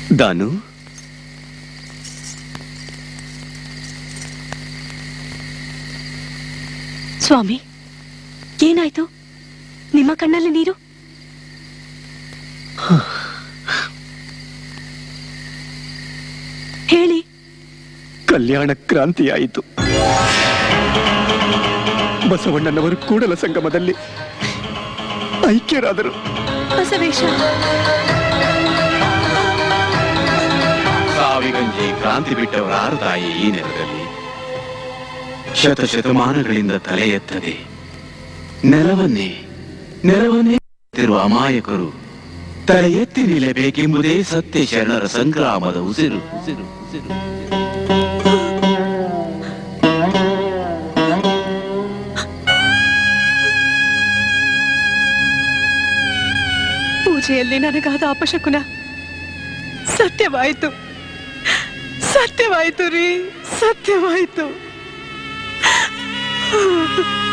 ದಾನು ಸ್ವಾಮಿ ಏನಾಯ್ತು ನಿಮ್ಮ ಕಣ್ಣಲ್ಲಿ ನೀರು ಹೇಳಿ ಕಲ್ಯಾಣ ಕ್ರಾಂತಿಯಾಯಿತು ಬಸವಣ್ಣನವರು ಕೂಡಲ ಸಂಗಮದಲ್ಲಿ ಐಕ್ಯರಾದರು ಬಸವೇಶ ಸಾವಿಗಂಜಿ ಕ್ರಾಂತಿ ಬಿಟ್ಟವರಾರು ತಾಯಿ ಈ ನೆಲದಲ್ಲಿ ಶತ ಶತಮಾನಗಳಿಂದ ತಲೆ ಎತ್ತದೆ ನೆಲವನ್ನೇ ನೆಲವನ್ನೇ ಎತ್ತಿರುವ ಅಮಾಯಕರು ತಲೆ ಎತ್ತಿ ನಿಲ್ಲಬೇಕೆಂಬುದೇ ಸತ್ಯ ಶರಣರ ಸಂಗ್ರಾಮದ ಉಸಿರು ಉಸಿರು ಉಸಿರು ಪೂಜೆಯಲ್ಲಿ ನನಗಾದ ಅಪಶಕುನ ಸತ್ಯವಾಯಿತು ಸತ್ಯವಾಯಿತು ರೀ ಸತ್ಯವಾಯಿತು